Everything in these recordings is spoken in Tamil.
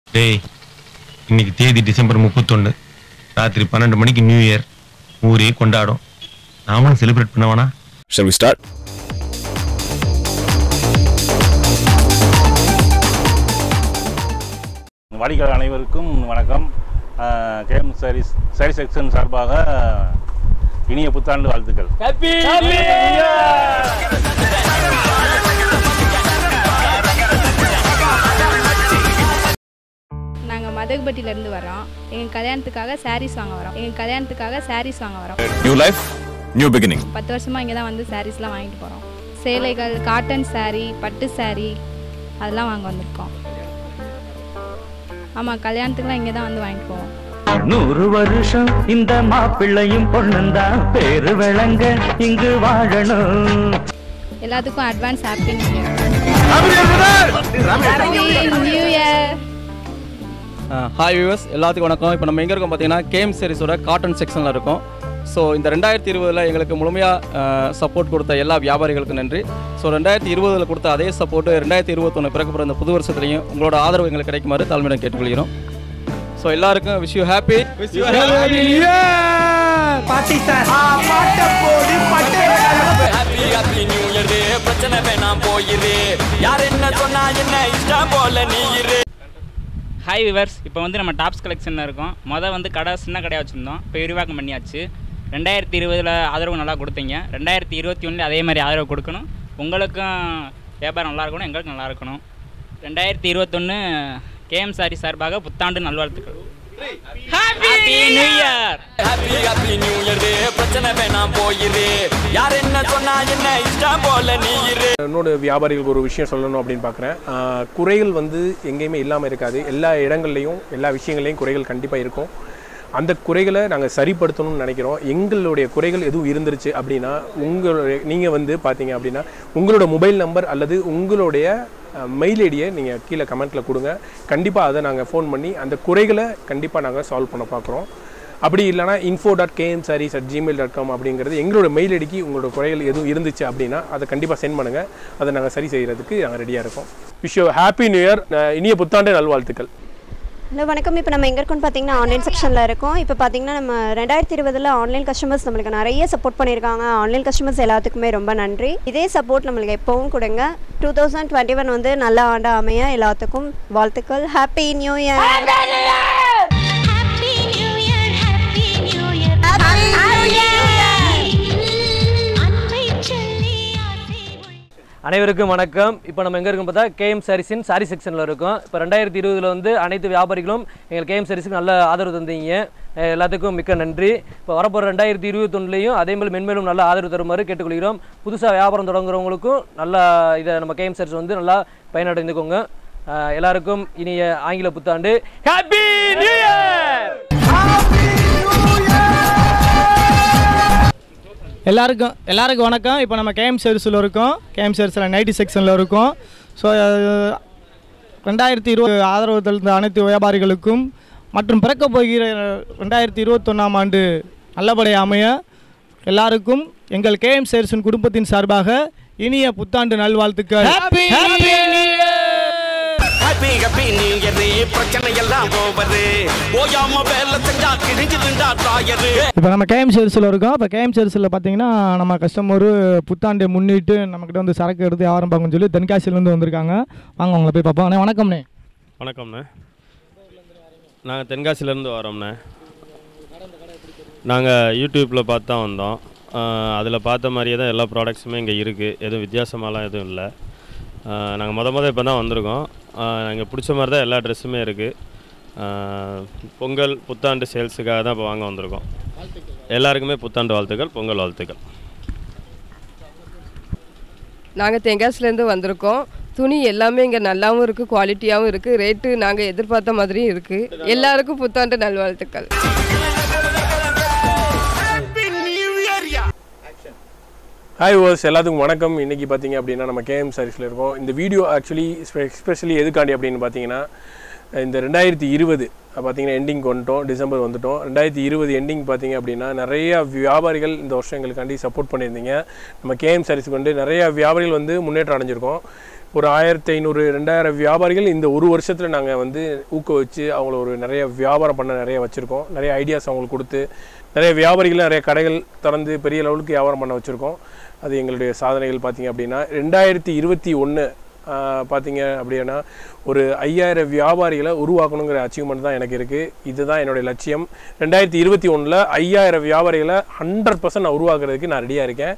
டேய் இன்னைக்கு தேதி டிசம்பர் முப்பத்தொன்று ராத்திரி பன்னெண்டு மணிக்கு நியூ இயர் ஊரே கொண்டாடும் நாமளும் செலிப்ரேட் பண்ண Shall we start? வாடிக்கையாளர் அனைவருக்கும் வணக்கம் கேஎம் சாரீஸ் சாரி செக்ஷன் சார்பாக இனிய புத்தாண்டு வாழ்த்துக்கள் நாங்கள் மதகுபட்டியிலேருந்து வரோம் எங்கள் கல்யாணத்துக்காக சாரீஸ் வாங்க வரோம் எங்கள் கல்யாணத்துக்காக சாரீஸ் வாங்க வரோம் New life, new beginning. பத்து வருஷமாக இங்கே தான் வந்து சாரீஸ்லாம் வாங்கிட்டு போகிறோம் சேலைகள் காட்டன் saree பட்டு saree அதெல்லாம் வாங்க வந்திருக்கோம் ஆமாம் கல்யாணத்துக்குலாம் இங்கே தான் வந்து வாங்கிட்டு போவோம் நூறு வருஷம் இந்த மாப்பிள்ளையும் பொண்ணுந்தா பேரு விளங்க இங்கு வாழணும் எல்லாத்துக்கும் advance happy new year new year hi viewers எல்லாத்துக்கும் வணக்கம் இப்போ நம்ம எங்கே இருக்கோம் பார்த்தீங்கன்னா கேம் சீரிஸோட காட்டன் செக்ஷனில் இருக்கோம் ஸோ இந்த ரெண்டாயிரத்தி இருபதில் எங்களுக்கு முழுமையாக சப்போர்ட் கொடுத்த எல்லா வியாபாரிகளுக்கும் நன்றி ஸோ ரெண்டாயிரத்தி இருபதில் கொடுத்த அதே சப்போர்ட்டு ரெண்டாயிரத்தி இருபத்தொன்று பிறக்கப்புற இந்த புது வருஷத்துலையும் உங்களோட ஆதரவு எங்களுக்கு கிடைக்குமாறு தாழ்மையிடம் கேட்டுக்கொள்கிறோம் ஸோ எல்லாருக்கும் wish you happy wish you happy happy new year பிரச்சனை வேணாம் போயிரு யார் என்ன சொன்னா என்ன இஷ்டம் போல நீ இரு ஹாய் விவர்ஸ் இப்போ வந்து நம்ம டாப்ஸ் கலெக்ஷனில் இருக்கோம் மொதல் வந்து கடை சின்ன கடையாக வச்சுருந்தோம் இப்போ விரிவாக்கம் பண்ணியாச்சு ரெண்டாயிரத்தி இருபதில் ஆதரவு நல்லா கொடுத்தீங்க ரெண்டாயிரத்தி இருபத்தி ஒன்றில் அதே மாதிரி ஆதரவு கொடுக்கணும் உங்களுக்கும் வியாபாரம் நல்லா இருக்கணும் எங்களுக்கும் நல்லா இருக்கணும் ரெண்டாயிரத்தி இருபத்தொன்று கேஎம் சாரி சார்பாக புத்தாண்டு நல்வாழ்த்துக்கள் happy new year happy happy new year பிரச்சனை வேணாம் போயிரு யார் என்ன சொன்னா என்ன இஷ்டம் போல நீ இரு என்னோட வியாபாரிகளுக்கு ஒரு விஷயம் சொல்லணும் அப்படின்னு பார்க்குறேன் ஆஹ் குறைகள் வந்து எங்கேயுமே இல்லாமல் இருக்காது எல்லா இடங்கள்லையும் எல்லா விஷயங்கள்லையும் குறைகள் கண்டிப்பாக இருக்கும் அந்த குறைகளை நாங்கள் சரிப்படுத்தணும்னு நினைக்கிறோம் எங்களுடைய குறைகள் எதுவும் இருந்துருச்சு அப்படின்னா உங்களுடைய நீங்கள் வந்து பார்த்தீங்க அப்படின்னா உங்களோட மொபைல் நம்பர் அல்லது உங்களுடைய மெயில் ஐடியை நீங்கள் கீழே கமெண்ட்டில் கொடுங்க கண்டிப்பாக அதை நாங்கள் ஃபோன் பண்ணி அந்த குறைகளை கண்டிப்பாக நாங்கள் சால்வ் பண்ண பார்க்குறோம் அப்படி இல்லைனா info dot K M sarees at Gmail dot com அப்படிங்கிறது எங்களோட மெயில் ஐடிக்கு உங்களோட குறைகள் எதுவும் இருந்துச்சு அப்படின்னா அதை கண்டிப்பாக சென்ட் பண்ணுங்கள் அதை நாங்கள் சரி செய்கிறதுக்கு நாங்கள் ரெடியாக இருக்கோம் wish you happy new year இனிய புத்தாண்டு நல்வாழ்த்துக்கள் ஹலோ வணக்கம் இப்போ நம்ம எங்கே இருக்கோம்னு பார்த்தீங்கன்னா ஆன்லைன் செக்ஷனில் இருக்கோம் இப்போ பார்த்தீங்கன்னா நம்ம ரெண்டாயிரத்தி இருபதில் ஆன்லைன் கஸ்டமர்ஸ் நம்மளுக்கு நிறைய சப்போர்ட் பண்ணியிருக்காங்க ஆன்லைன் கஸ்டமர்ஸ் எல்லாத்துக்குமே ரொம்ப நன்றி இதே சப்போர்ட் நம்மளுக்கு எப்பவும் கொடுங்க டூ தௌசண்ட் டுவெண்ட்டி ஒன் வந்து நல்ல ஆண்டா அமைய எல்லாத்துக்கும் வாழ்த்துக்கள் ஹாப்பி நியூ இயர் அனைவருக்கும் வணக்கம் இப்போ நம்ம எங்கே இருக்கோம் பார்த்தா கேஎம் சாரீஸின் சாரி செக்ஷனில் இருக்கோம் இப்போ ரெண்டாயிரத்தி இருபதில் வந்து அனைத்து வியாபாரிகளும் எங்கள் கேஎம் சாரீஸுக்கு நல்ல ஆதரவு தந்தீங்க அஹ் எல்லாத்துக்கும் மிக்க நன்றி இப்போ வரப்போகிற ரெண்டாயிரத்தி இருபத்தொன்னுலையும் அதே மாதிரி மென்மேலும் நல்ல ஆதரவு தருமாறு கேட்டுக்கொள்கிறோம் புதுசாக வியாபாரம் தொடங்குறவங்களுக்கும் நல்லா இதை நம்ம கேஎம் சாரீஸ் வந்து நல்லா பயனடைந்துக்கோங்க அஹ் எல்லாருக்கும் இனிய ஆங்கில புத்தாண்டு ஹாப்பி நியூ இயர் எல்லாருக்கும் எல்லாருக்கும் வணக்கம் இப்போ நம்ம கேஎம் சர்வீஸில் இருக்கோம் கேஎம் சர்வீஸில் நைட்டி செக்ஷனில் இருக்கோம் ஸோ ரெண்டாயிரத்தி இருபது ஆதரவு தந்த அனைத்து வியாபாரிகளுக்கும் மற்றும் பிறக்க போகிற ரெண்டாயிரத்தி இருபத்தொன்னாம் ஆண்டு நல்லபடியாக அமைய எல்லாருக்கும் எங்கள் கேஎம் சேர்சன் குடும்பத்தின் சார்பாக இனிய புத்தாண்டு நல்வாழ்த்துக்கள் ஹாப்பி ஹாப்பி நியூ இயர் பிரச்சனை எல்லாம் ஓவரு ஓயாம வேலை செஞ்சா கிழிஞ்சிருந்தா தாயரு இப்போ நம்ம கேஎம் சர்வீஸில் இருக்கோம் இப்போ கேஎம் சர்வீஸில் பார்த்தீங்கன்னா நம்ம கஸ்டமர் புத்தாண்டை முன்னிட்டு நம்மக்கிட்ட வந்து சரக்கு எடுத்து வியாபாரம் பார்க்கணும்னு சொல்லி தென்காசியிலேருந்து வந்திருக்காங்க வாங்க உங்களை போய் பார்ப்போம் அண்ணே வணக்கம்ண்ணே வணக்கம்ண்ணே நாங்கள் தென்காசிலேருந்து வரோம்ண்ணே நாங்கள் யூடியூப்பில் பார்த்து தான் வந்தோம் அதில் பார்த்த மாதிரியே தான் எல்லா ப்ராடக்ட்ஸுமே இங்கே இருக்குது எதுவும் வித்தியாசமாலாம் எதுவும் இல்லை நாங்கள் மொத மொதல் இப்போ தான் வந்திருக்கோம் எங்கள் பிடிச்ச மாதிரி தான் எல்லா ட்ரெஸ்ஸுமே இருக்குது பொங்கல் புத்தாண்டு சேல்ஸுக்காக தான் இப்போ வாங்க வந்திருக்கோம் எல்லாருக்குமே புத்தாண்டு வாழ்த்துக்கள் பொங்கல் வாழ்த்துக்கள் நாங்கள் தென்காசிலேருந்து வந்திருக்கோம் துணி எல்லாமே இங்கே நல்லாவும் இருக்குது குவாலிட்டியாகவும் இருக்குது ரேட்டு நாங்கள் எதிர்பார்த்த மாதிரியும் இருக்குது எல்லாருக்கும் புத்தாண்டு நல்வாழ்த்துக்கள் ஹாய் ஓஸ் எல்லாத்துக்கும் வணக்கம் இன்றைக்கி பார்த்தீங்க அப்படின்னா நம்ம கேஎம் சாரீஸில் இருக்கோம் இந்த வீடியோ ஆக்சுவலி எஸ்பெஷலி எதுக்காண்டி அப்படின்னு பார்த்தீங்கன்னா இந்த ரெண்டாயிரத்தி இருபது பார்த்தீங்கன்னா எண்டிங் வந்துட்டோம் டிசம்பர் வந்துட்டோம் ரெண்டாயிரத்தி இருபது எண்டிங் பார்த்தீங்க அப்படின்னா நிறைய வியாபாரிகள் இந்த வருஷம் எங்களுக்காண்டி சப்போர்ட் பண்ணியிருந்தீங்க நம்ம கேஎம் சாரீஸுக்கு வந்து நிறைய வியாபாரிகள் வந்து முன்னேற்றம் அடைஞ்சிருக்கோம் ஒரு ஆயிரத்தி ஐநூறு ரெண்டாயிரம் வியாபாரிகள் இந்த ஒரு வருஷத்தில் நாங்கள் வந்து ஊக்குவிச்சு அவங்கள ஒரு நிறைய வியாபாரம் பண்ண நிறைய வச்சுருக்கோம் நிறைய ஐடியாஸ் அவங்களுக்கு கொடுத்து நிறைய வியாபாரிகள் நிறைய கடைகள் திறந்து பெரிய லெவலுக்கு வியாபாரம் பண்ண வச்சுருக்கோம் அது எங்களுடைய சாதனைகள் பார்த்தீங்க அப்படின்னா ரெண்டாயிரத்தி இருபத்தி ஒன்று பார்த்தீங்க அப்படின்னா ஒரு ஐயாயிரம் வியாபாரிகளை உருவாக்கணுங்கிற அச்சீவ்மெண்ட் தான் எனக்கு இருக்குது இதுதான் என்னுடைய லட்சியம் ரெண்டாயிரத்தி இருபத்தி ஒன்றில் ஐயாயிரம் வியாபாரிகளை ஹண்ட்ரட் பர்சன்ட் நான் உருவாக்குறதுக்கு நான் ரெடியாக இருக்கேன்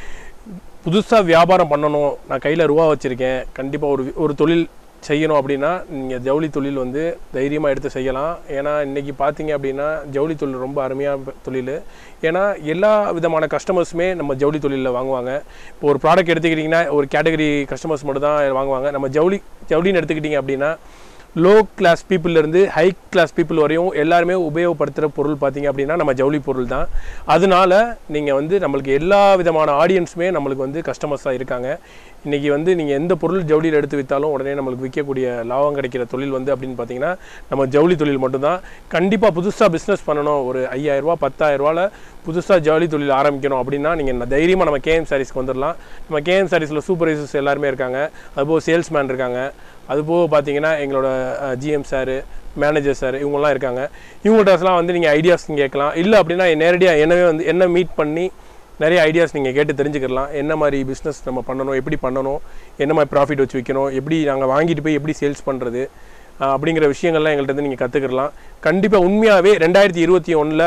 புதுசாக வியாபாரம் பண்ணணும் நான் கையில் ரூபா வச்சுருக்கேன் கண்டிப்பாக ஒரு ஒரு தொழில் செய்யணும் அப்படின்னா நீங்கள் ஜவுளி தொழில் வந்து தைரியமாக எடுத்து செய்யலாம் ஏன்னா இன்றைக்கி பார்த்தீங்க அப்படின்னா ஜவுளி தொழில் ரொம்ப அருமையான தொழில் ஏன்னா எல்லா விதமான கஸ்டமர்ஸுமே நம்ம ஜவுளி தொழிலில் வாங்குவாங்க இப்போ ஒரு ப்ராடக்ட் எடுத்துக்கிட்டிங்கன்னா ஒரு கேட்டகரி கஸ்டமர்ஸ் மட்டும் தான் வாங்குவாங்க நம்ம ஜவுளி ஜவுளின்னு எடுத்துக்கிட்டிங்க அப்படின்னா லோ கிளாஸ் இருந்து ஹை கிளாஸ் பீப்புள் வரையும் எல்லாருமே உபயோகப்படுத்துகிற பொருள் பார்த்தீங்க அப்படின்னா நம்ம ஜவுளி பொருள் தான் அதனால நீங்கள் வந்து நம்மளுக்கு எல்லா விதமான ஆடியன்ஸுமே நம்மளுக்கு வந்து கஸ்டமர்ஸாக இருக்காங்க இன்றைக்கி வந்து நீங்கள் எந்த பொருள் ஜவுளியில் எடுத்து விற்றாலும் உடனே நம்மளுக்கு விற்கக்கூடிய லாபம் கிடைக்கிற தொழில் வந்து அப்படின்னு பார்த்தீங்கன்னா நம்ம ஜவுளி தொழில் மட்டும்தான் கண்டிப்பாக புதுசாக பிஸ்னஸ் பண்ணணும் ஒரு ஐயாயிரரூபா பத்தாயிரரூவாவில் புதுசாக ஜவுளி தொழில் ஆரம்பிக்கணும் அப்படின்னா நீங்கள் தைரியமாக நம்ம கேஎம் சாரீஸ்க்கு வந்துடலாம் நம்ம கேஎம் சாரீஸில் சூப்பர்வைசர்ஸ் எல்லாருமே இருக்காங்க அதுபோல் சேல்ஸ்மேன் இருக்காங்க அதுபோக பார்த்தீங்கன்னா எங்களோட ஜிஎம் சார் மேனேஜர் சார் இவங்கெல்லாம் இருக்காங்க இவங்கள்ட்டலாம் வந்து நீங்கள் ஐடியாஸ் கேட்கலாம் இல்லை அப்படின்னா நேரடியாக என்னவே வந்து என்ன மீட் பண்ணி நிறைய ஐடியாஸ் நீங்கள் கேட்டு தெரிஞ்சுக்கலாம் என்ன மாதிரி பிஸ்னஸ் நம்ம பண்ணணும் எப்படி பண்ணணும் என்ன மாதிரி ப்ராஃபிட் வச்சு விற்கணும் எப்படி நாங்கள் வாங்கிட்டு போய் எப்படி சேல்ஸ் பண்ணுறது அப்படிங்கிற விஷயங்கள்லாம் எங்கள்கிட்ட வந்து நீங்கள் கற்றுக்கலாம் கண்டிப்பாக உண்மையாகவே ரெண்டாயிரத்தி இருபத்தி ஒன்றில்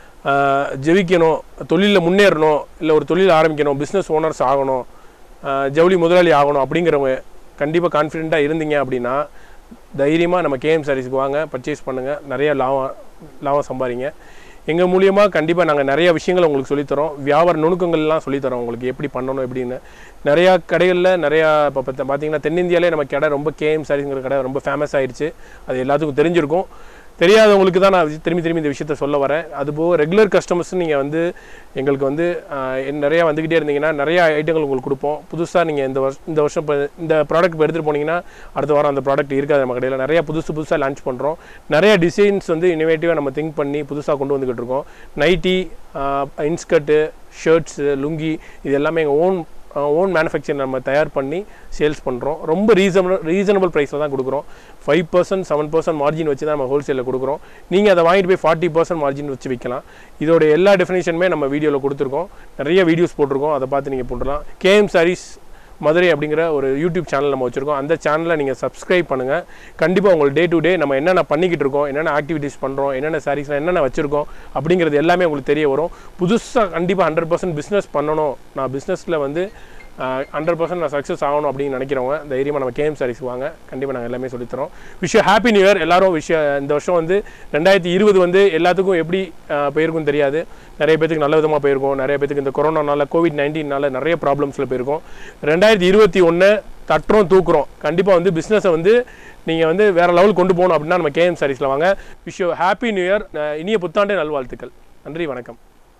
ஜெயிக்கணும் தொழிலில் முன்னேறணும் இல்லை ஒரு தொழில் ஆரம்பிக்கணும் பிஸ்னஸ் ஓனர்ஸ் ஆகணும் ஜவுளி முதலாளி ஆகணும் அப்படிங்கிறவங்க கண்டிப்பாக கான்ஃபிடெண்ட்டாக இருந்தீங்க அப்படின்னா தைரியமாக நம்ம கேஎம் சாரீஸ்க்கு வாங்க பர்ச்சேஸ் பண்ணுங்கள் நிறைய லாபம் லாபம் சம்பாதிங்க எங்கள் மூலியமாக கண்டிப்பாக நாங்கள் நிறைய விஷயங்கள் உங்களுக்கு சொல்லித்தரோம் வியாபார நுணுக்கங்கள்லாம் சொல்லித்தரோம் உங்களுக்கு எப்படி பண்ணணும் எப்படின்னு நிறையா கடைகளில் நிறையா இப்போ பார்த்தீங்கன்னா தென்னிந்தியாவிலே நம்ம கடை ரொம்ப கேஎம் சாரீஸ்ங்கிற கடை ரொம்ப ஃபேமஸ் ஆயிடுச்சு அது எல்லாத்துக்கும் தெரிஞ்சிருக்கும் தெரியாதவங்களுக்கு தான் நான் திரும்பி திரும்பி இந்த விஷயத்த சொல்ல வரேன் அதுபோக ரெகுலர் கஸ்டமர்ஸ் நீங்கள் வந்து எங்களுக்கு வந்து நிறையா வந்துக்கிட்டே இருந்தீங்கன்னா நிறையா ஐட்டங்கள் உங்களுக்கு கொடுப்போம் புதுசாக நீங்கள் இந்த வருஷம் இந்த வருஷம் இப்போ இந்த ப்ராடக்ட் இப்போ எடுத்துகிட்டு போனீங்கன்னா அடுத்த வாரம் அந்த ப்ராடக்ட் இருக்காது நம்ம கடையில் நிறையா புதுசு புதுசாக லான்ச் பண்ணுறோம் நிறைய டிசைன்ஸ் வந்து இனோவேட்டிவாக நம்ம திங்க் பண்ணி புதுசாக கொண்டு வந்துக்கிட்டு இருக்கோம் நைட்டி இன்ஸ்கர்ட்டு ஷர்ட்ஸு லுங்கி இது எல்லாமே எங்கள் ஓன் ஓன் மேனுஃபேக்சர் நம்ம தயார் பண்ணி சேல்ஸ் பண்ணுறோம் ரொம்ப ரீசனபிள் ரீசனபிள் ப்ரைஸில் தான் கொடுக்குறோம் five percent seven percent margin வச்சு தான் நம்ம ஹோல்சேலில் கொடுக்குறோம் நீங்கள் அதை வாங்கிட்டு போய் ஃபார்ட்டி பர்சன்ட் மார்ஜின் வச்சு விற்கலாம் இதோட எல்லா டெஃபினேஷனுமே நம்ம வீடியோவில் கொடுத்துருக்கோம் நிறைய வீடியோஸ் போட்டிருக்கோம் அதை பார்த்து நீங்கள் போட்டுடலாம் கேஎம் சாரீஸ் மதுரை அப்படிங்கிற ஒரு யூடியூப் சேனல் நம்ம வச்சுருக்கோம் அந்த சேனலை நீங்கள் சப்ஸ்கிரைப் பண்ணுங்கள் கண்டிப்பாக உங்களுக்கு டே டு டே நம்ம என்னென்ன பண்ணிக்கிட்டு இருக்கோம் என்னென்ன ஆக்டிவிட்டீஸ் பண்ணுறோம் என்னென்ன சாரீஸ்லாம் என்னென்ன வச்சுருக்கோம் அப்படிங்கிறது எல்லாமே உங்களுக்கு தெரிய வரும் புதுசாக கண்டிப்பாக ஹண்ட்ரட் பர்சன்ட் பிஸ்னஸ் பண்ணணும் நான் பிஸ்னஸில் வந்து ஹண்ட்ரட் பர்சன்ட் நான் சக்ஸஸ் ஆகணும் அப்படின்னு நினைக்கிறவங்க தைரியமாக நம்ம கேஎம் சாரீஸ் வாங்க கண்டிப்பாக நாங்கள் எல்லாமே சொல்லித்தரோம் விஷ் ஹாப்பி நியூ இயர் எல்லாரும் விஷய இந்த வருஷம் வந்து ரெண்டாயிரத்தி இருபது வந்து எல்லாத்துக்கும் எப்படி போயிருக்கும் தெரியாது நிறைய பேத்துக்கு நல்ல விதமாக போயிருக்கும் நிறைய பேத்துக்கு இந்த கொரோனானால கோவிட் நைன்டீன்னால நிறைய ப்ராப்ளம்ஸில் போயிருக்கும் ரெண்டாயிரத்தி இருபத்தி ஒன்று தட்டுறோம் தூக்குறோம் கண்டிப்பாக வந்து பிஸ்னஸை வந்து நீங்கள் வந்து வேறு லெவல் கொண்டு போகணும் அப்படின்னா நம்ம கேஎம் சாரீஸில் வாங்க விஷ் ஹாப்பி நியூ இயர் இனிய புத்தாண்டு நல்வாழ்த்துக்கள் நன்றி வணக்கம்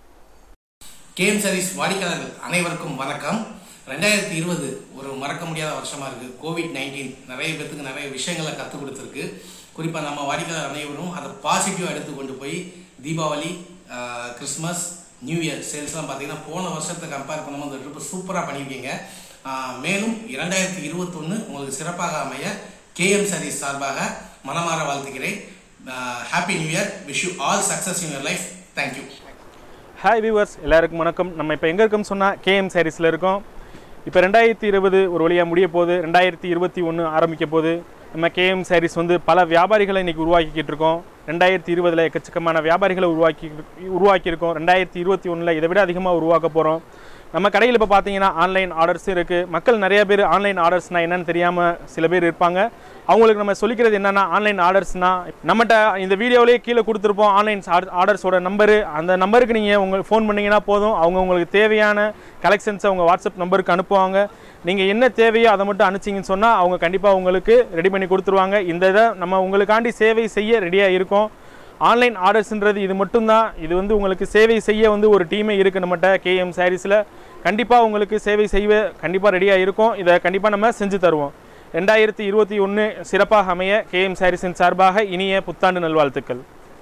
கேஎம் சாரீஸ் வாடிக்கையாளர்கள் அனைவருக்கும் வணக்கம் ரெண்டாயிரத்தி இருபது ஒரு மறக்க முடியாத வருஷமா இருக்கு கோவிட் நைன்டீன் நிறைய பேத்துக்கு நிறைய விஷயங்களை கற்றுக் கொடுத்துருக்கு குறிப்பாக நம்ம வாடிக்கையாளர் அனைவரும் அதை பாசிட்டிவாக எடுத்து கொண்டு போய் தீபாவளி கிறிஸ்மஸ் நியூ இயர் சேல்ஸ்லாம் பார்த்தீங்கன்னா போன வருஷத்தை கம்பேர் பண்ணும்போது இந்த ட்ரிப்பு சூப்பராக பண்ணியிருக்கீங்க மேலும் இரண்டாயிரத்தி இருபத்தொன்று உங்களுக்கு சிறப்பாக அமைய கேஎம் சாரீஸ் சார்பாக மனமாற வாழ்த்துக்கிறேன் happy new year wish you all success in your life thank you hi viewers எல்லாருக்கும் வணக்கம் நம்ம இப்போ எங்கே இருக்கோம் சொன்னால் கேஎம் சாரீஸில் இருக்கோம் இப்போ ரெண்டாயிரத்தி இருபது ஒரு வழியாக முடிய போகுது ரெண்டாயிரத்தி இருபத்தி ஒன்று ஆரம்பிக்க போகுது நம்ம கேஎம் சாரீஸ் வந்து பல வியாபாரிகளை இன்றைக்கி உருவாக்கிக்கிட்டு இருக்கோம் ரெண்டாயிரத்தி இருபதில் எக்கச்சக்கமான வியாபாரிகளை உருவாக்கி உருவாக்கியிருக்கோம் ரெண்டாயிரத்தி இருபத்தி ஒன்றில் இதை விட அதிகமாக உருவாக்க போகிறோம் நம்ம கடையில் இப்போ பார்த்தீங்கன்னா ஆன்லைன் ஆர்டர்ஸும் இருக்குது மக்கள் நிறைய பேர் ஆன்லைன் ஆர்டர்ஸ்னால் என்னென்னு தெரியாமல் சில பேர் இருப்பாங்க அவங்களுக்கு நம்ம சொல்லிக்கிறது என்னென்னா ஆன்லைன் ஆர்டர்ஸ்னால் நம்மகிட்ட இந்த வீடியோவிலேயே கீழே கொடுத்துருப்போம் ஆன்லைன் ஆர்டர்ஸோட நம்பரு அந்த நம்பருக்கு நீங்கள் உங்கள் ஃபோன் பண்ணிங்கன்னா போதும் அவங்க உங்களுக்கு தேவையான கலெக்ஷன்ஸை உங்கள் வாட்ஸ்அப் நம்பருக்கு அனுப்புவாங்க நீங்கள் என்ன தேவையோ அதை மட்டும் அனுப்பிச்சிங்கன்னு சொன்னால் அவங்க கண்டிப்பாக உங்களுக்கு ரெடி பண்ணி கொடுத்துருவாங்க இந்த இதை நம்ம உங்களுக்காண்டி சேவை செய்ய ரெடியாக இருக்கோம் ஆன்லைன் ஆர்டர்ஸ்ன்றது இது மட்டும்தான் இது வந்து உங்களுக்கு சேவை செய்ய வந்து ஒரு டீமே இருக்குது நம்மகிட்ட கேஎம் சாரீஸில் கண்டிப்பாக உங்களுக்கு சேவை செய்ய கண்டிப்பாக ரெடியாக இருக்கும் இதை கண்டிப்பாக நம்ம செஞ்சு தருவோம் ரெண்டாயிரத்தி இருபத்தி ஒன்று சிறப்பாக அமைய கேஎம் சாரீஸின் சார்பாக இனிய புத்தாண்டு நல்வாழ்த்துக்கள்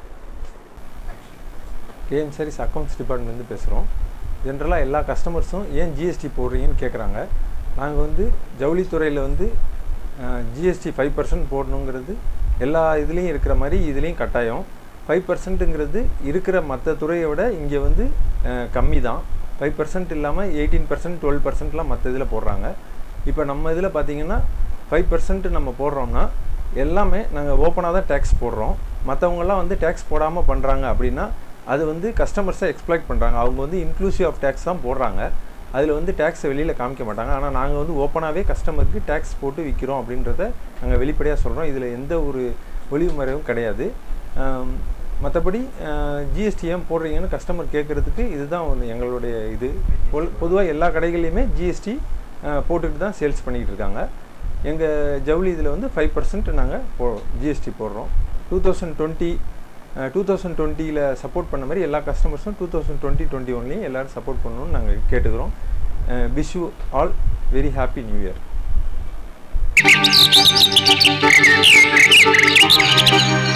கேஎம் சாரீஸ் அக்கௌண்ட்ஸ் டிபார்ட்மெண்ட்லேருந்து பேசுகிறோம் ஜென்ரலாக எல்லா கஸ்டமர்ஸும் ஏன் ஜிஎஸ்டி போடுறீங்கன்னு கேட்குறாங்க நாங்கள் வந்து ஜவுளித்துறையில் வந்து ஜிஎஸ்டி ஃபைவ் பர்சன்ட் போடணுங்கிறது எல்லா இதுலேயும் இருக்கிற மாதிரி இதுலேயும் கட்டாயம் ஃபைவ் பர்சன்ட்டுங்கிறது இருக்கிற மற்ற துறையை விட இங்கே வந்து கம்மி தான் ஃபைவ் பர்சன்ட் இல்லாமல் எயிட்டீன் பர்சன்ட் டுவெல் பர்சன்ட்லாம் மற்ற இதில் போடுறாங்க இப்போ நம்ம இதில் பார்த்தீங்கன்னா ஃபைவ் பர்சன்ட் நம்ம போடுறோம்னா எல்லாமே நாங்கள் ஓப்பனாக தான் டேக்ஸ் போடுறோம் மற்றவங்கெல்லாம் வந்து டேக்ஸ் போடாமல் பண்ணுறாங்க அப்படின்னா அது வந்து கஸ்டமர்ஸை எக்ஸ்ப்ளாய்ட் பண்ணுறாங்க அவங்க வந்து இன்க்ளூசிவ் ஆஃப் டேக்ஸ் தான் போடுறாங்க அதில் வந்து டேக்ஸை வெளியில் காமிக்க மாட்டாங்க ஆனால் நாங்கள் வந்து ஓப்பனாகவே கஸ்டமருக்கு டேக்ஸ் போட்டு விற்கிறோம் அப்படின்றத நாங்கள் வெளிப்படையாக சொல்கிறோம் இதில் எந்த ஒரு ஒளிவு மறைவும் கிடையாது மற்றபடி ஜிஎஸ்டி ஏன் போடுறீங்கன்னு கஸ்டமர் கேட்குறதுக்கு இதுதான் ஒன்று எங்களுடைய இது பொதுவாக எல்லா கடைகள்லையுமே ஜிஎஸ்டி போட்டுக்கிட்டு தான் சேல்ஸ் பண்ணிக்கிட்டு இருக்காங்க எங்கள் ஜவுளி இதில் வந்து ஃபைவ் பர்சன்ட் நாங்கள் போ ஜிஎஸ்டி போடுறோம் two thousand twenty two thousand டுவெண்ட்டியில் சப்போர்ட் பண்ண மாதிரி எல்லா கஸ்டமர்ஸும் டூ தௌசண்ட் டுவெண்ட்டி டுவெண்ட்டி ஒன்லேயும் எல்லோரும் சப்போர்ட் பண்ணணும்னு நாங்கள் கேட்டுக்கிறோம் wish you all very happy new year